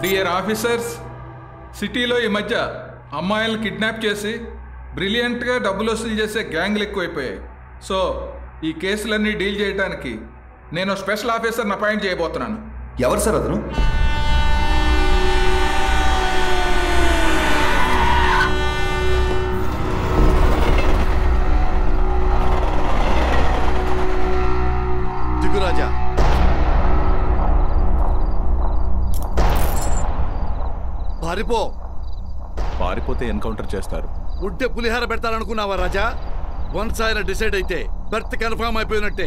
Dear officers సిటీలో ఈ మధ్య అమ్మాయిలను కిడ్నాప్ చేసి బ్రిలియంట్గా డబ్బులు వసూలు చేసే గ్యాంగ్లు ఎక్కువైపోయాయి సో ఈ కేసులన్నీ డీల్ చేయడానికి నేను స్పెషల్ ఆఫీసర్ని అపాయింట్ చేయబోతున్నాను ఎవరు సార్ అతను దిగురాజా పారిపో పారిపోతే ఎన్కౌంటర్ చేస్తారు ఉంటే పులిహార పెడతారనుకున్నావా రాజా వన్స్ ఆయన డిసైడ్ అయితే బెర్త్ కన్ఫర్మ్ అయిపోయినట్టే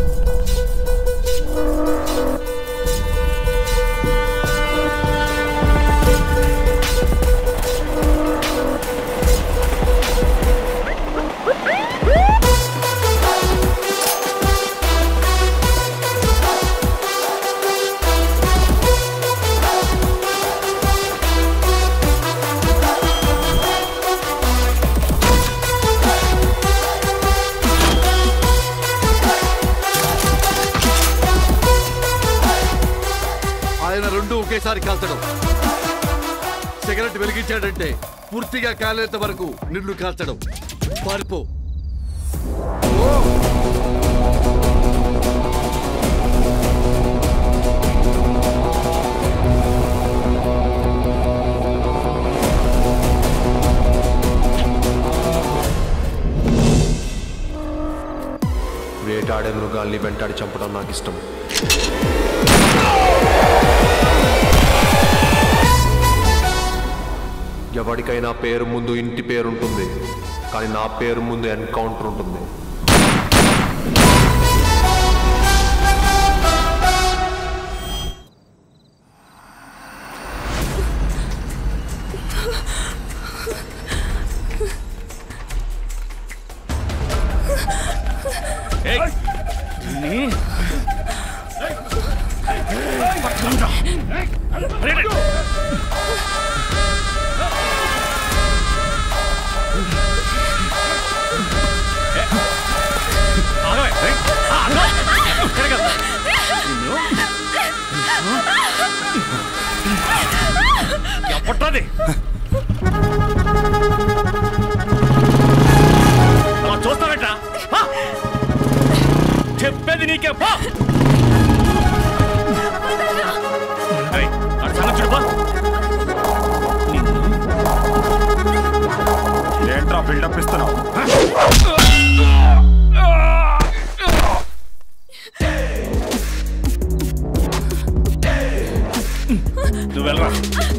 ఆయన రెండు ఒకేసారి కాల్చడం సిగరెట్ వెలిగించాడంటే పూర్తిగా కాలేంత వరకు నిన్ను కాల్చడం పారిపో వేటాడే మృగాల్ని వెంటాడి చంపడం నాకు ఇష్టం ఎవరికైనా పేరు ముందు ఇంటి పేరు ఉంటుంది కానీ నా పేరు ముందు ఎన్కౌంటర్ ఉంటుంది ఎప్పట్రాది చూస్తావేట చెప్పేది నీకే పో ఏయ్, అటు సంగతి చూడు, పో. ఏంట్రా బిల్డప్ ఇస్తున్నావు నువ్వు వెళ్ళరా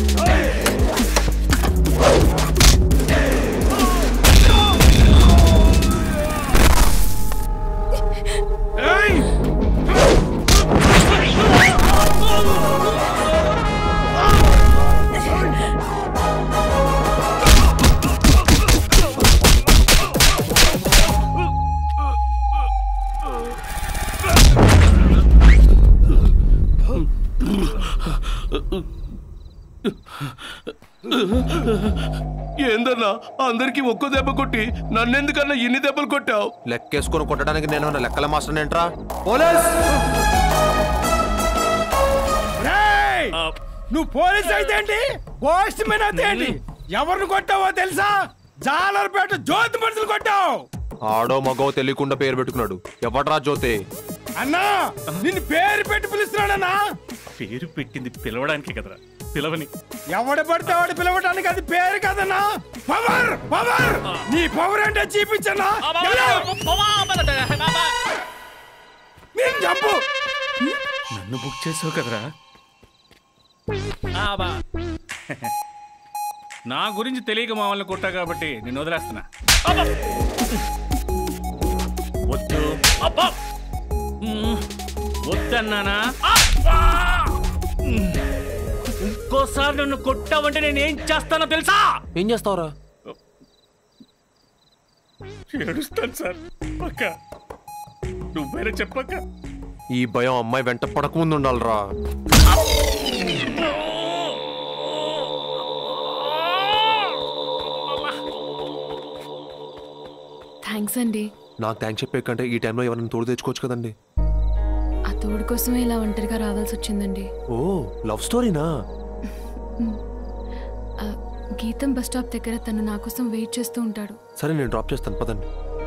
ఏందన్నా అందరికి ఒక్కో దెబ్బ కొట్టి నన్నెందుకన్నా ఇన్ని దెబ్బలు కొట్టావు లెక్కేసుకొని కొట్టడానికి నేను లెక్కల మాస్టర్ ఏంట్రా నువ్వు పోలీస్ అయితే ఏంటి పోస్ట్ మెన్ అయితే ఏంటి ఎవరిని కొట్టావో తెలుసా జాలర్పేట జ్యోతి మనుషులు కొట్టావు ఆడో మగో తెలియకుండా పేరు పెట్టుకున్నాడు ఎవడ్రా జ్యోతి అన్నా నిన్ను పేరు పెట్టి పిలుస్తున్నాడన్నా పేరు పెట్టింది పిలవడానికి కదరా పిలవని ఎవడ పడితే వాడు పిలవటానికి అది పేరు కదన్నా పవర్ పవర్ నీ పవర్ అంటే చూపించన్నా నేను చంపు నన్ను బుక్ చేసావు కదరా నా గురించి తెలియక మా వాళ్ళని కొట్టా కాబట్టి నేను వదిలేస్తున్నా అబ్బా! వద్దు అబ్బా! మ్, వద్దన్నానా అబ్బా! మ్, ఇంకోసారి నన్ను కొట్టావంటే నేను ఏం చేస్తానో తెలుసా ఏం చేస్తావురా ఏడుస్తాను సార్ పక్క నువ్వైనా చెప్పక్క ఈ భయం అమ్మాయి వెంట పడకముందు ఉండాలిరా థ్యాంక్స్ అండి నాకు థ్యాంక్స్ చెప్పే కంటే ఈ టైంలో ఎవరైనా తోడు తెచ్చుకోవచ్చు కదండి ఆ తోడు కోసమే ఇలా ఒంటరిగా రావాల్సి వచ్చిందండి ఓ లవ్ స్టోరీనా ఆ, గీతం బస్ స్టాప్ దగ్గర తను నా కోసం వెయిట్ చేస్తూ ఉంటాడు సరే నేను డ్రాప్ చేస్తాను పదండి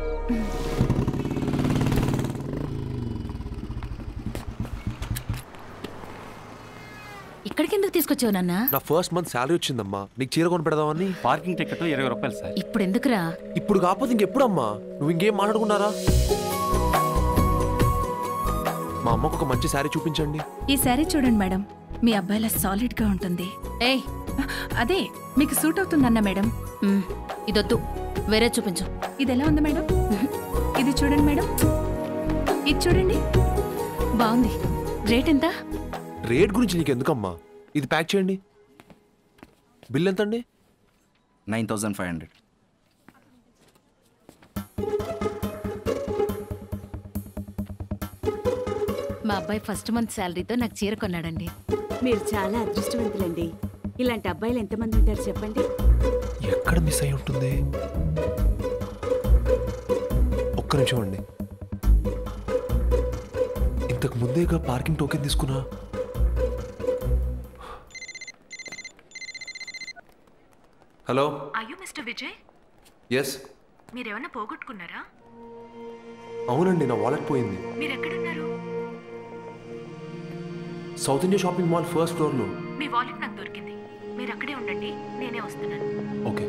ఇక్కడికి ఎందుకు తీసుకొచ్చావు నాన్న నా ఫస్ట్ మంత్ శాలరీ వచ్చిందమ్మా నీకు చీర కొని పెడదామని పార్కింగ్ టికెట్ ఇరవై రూపాయలు సార్ ఇప్పుడు ఎందుకురా ఇప్పుడు కాకపోతే ఇంకెప్పుడమ్మా నువ్వు ఇంకేం మాట్లాడుకున్నారా మా అమ్మకు ఒక మంచి శారీ చూపించండి ఈ శారీ చూడండి మేడం మీ అబ్బాయిలా సాలిడ్ గా ఉంటుంది ఏయ్ అదే మీకు సూట్ అవుతుందన్న మేడం మ్, ఇదొద్దు వేరే చూపించు ఇది ఎలా ఉంది మేడం ఇది చూడండి మేడం ఇది చూడండి బాగుంది రేట్ ఎంత రేట్ గురించి నీకు ఎందుకమ్మా ఇది ప్యాక్ చేయండి బిల్ ఎంత అండి నైన్ థౌజండ్ ఫైవ్ హండ్రెడ్ మా అబ్బాయి ఫస్ట్ మంత్ శాలరీతో నాకు చీర కొన్నాడండి మీరు చాలా అదృష్టవంతులండి ఇలాంటి అబ్బాయిలు ఎంతమంది ఉంటారు చెప్పండి ఎక్కడ మిస్ అయి ఉంటుంది ఒక్క నిమిషం అండి ఇంతకు ముందేగా పార్కింగ్ టోకెన్ తీసుకున్నా హలో అయ్యో మిస్టర్ విజయ్ ఎస్ మీరేమన్నా పోగొట్టుకున్నారా అవునండి నా వాలెట్ పోయింది మీరు ఎక్కడున్నారు south India shopping mall first ఫ్లోర్లో మీ వాలెట్ నాకు దొరికింది మీరు అక్కడే ఉండండి నేనే వస్తున్నాను ఓకే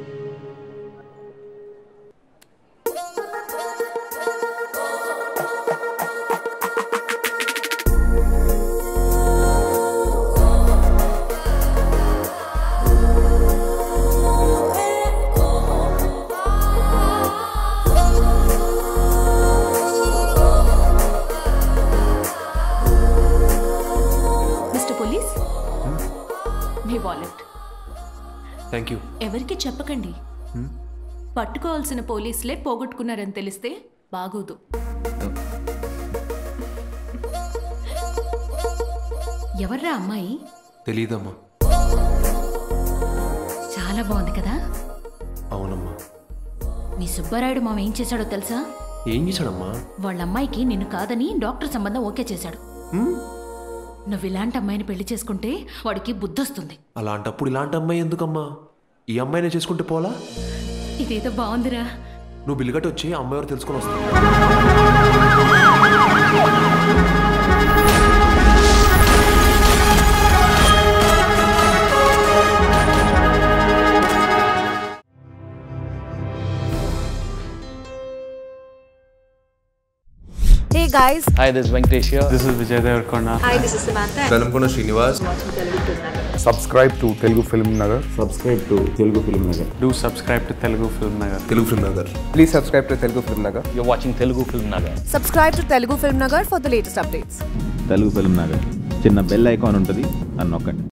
మిస్టర్ పోలీస్ మీ వాలెట్ థ్యాంక్ యూ ఎవరికి చెప్పకండి పట్టుకోవాల్సిన పోలీసులే పోగొట్టుకున్నారని తెలిస్తే బాగోదు ఎవర్రా అమ్మాయి తెలీదమ్మా చాలా బాగుంది కదా అవునమ్మా మీ సుబ్బారాయుడు మామ ఏం చేశాడో తెలుసా ఏం చేశాడమ్మా వాళ్ళ అమ్మాయికి నిన్ను కాదని డాక్టర్ సంబంధం ఓకే చేశాడు నువ్వు ఇలాంటి అమ్మాయిని పెళ్లి చేసుకుంటే వాడికి బుద్ధొస్తుంది అలాంటప్పుడు ఇలాంటి అమ్మాయి ఎందుకమ్మా ఈ అమ్మాయినే చేసుకుంటే పోలా ఇదేదో బాగుందిరా నువ్వు బిల్లుగట్టి వచ్చి ఆ అమ్మాయి ఎవరు తెలుసుకొని వస్తావు Hey guys, hi this Venkatesh this is Vijay Devarakonda hi, this is Samantha. Velankonda Srinivas subscribe to Telugu film Nagar subscribe to Telugu film Nagar do subscribe to Telugu film Nagar Telugu film Nagar please subscribe to Telugu film Nagar you watching Telugu film Nagar Subscribe to Telugu Film Nagar for the latest updates. Telugu film Nagar చిన్న bell icon ఉంటుంది అని నొక్కండి